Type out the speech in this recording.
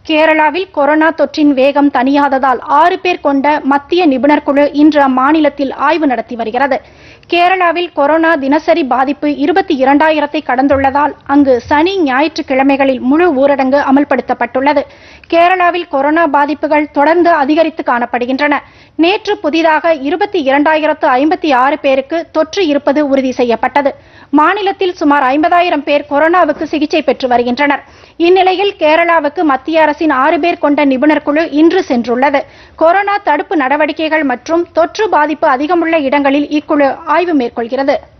கேரளாவில் கொரோனா தொற்றின் வேகம் தணியாததால் ஆறு பேர் கொண்ட மத்திய நிபுணர் குழு இன்று அம்மாநிலத்தில் ஆய்வு நடத்தி வருகிறது கேரளாவில் கொரோனா தினசரி பாதிப்பு இருபத்தி இரண்டாயிரத்தை கடந்துள்ளதால் அங்கு சனி ஞாயிற்றுக்கிழமைகளில் முழு ஊரடங்கு அமல்படுத்தப்பட்டுள்ளது கேரளாவில் கொரோனா பாதிப்புகள் தொடர்ந்து அதிகரித்து காணப்படுகின்றன நேற்று புதிதாக இருபத்தி இரண்டாயிரத்து ஐம்பத்தி ஆறு பேருக்கு தொற்று இருப்பது உறுதி செய்யப்பட்டது மாநிலத்தில் சுமார் ஐம்பதாயிரம் பேர் கொரோனாவுக்கு சிகிச்சை பெற்று வருகின்றனர் இந்நிலையில் கேரளாவுக்கு மத்திய அரசின் ஆறு பேர் கொண்ட நிபுணர் குழு இன்று சென்றுள்ளது கொரோனா தடுப்பு நடவடிக்கைகள் மற்றும் தொற்று பாதிப்பு அதிகமுள்ள இடங்களில் இக்குழு ஆய்வு மேற்கொள்கிறது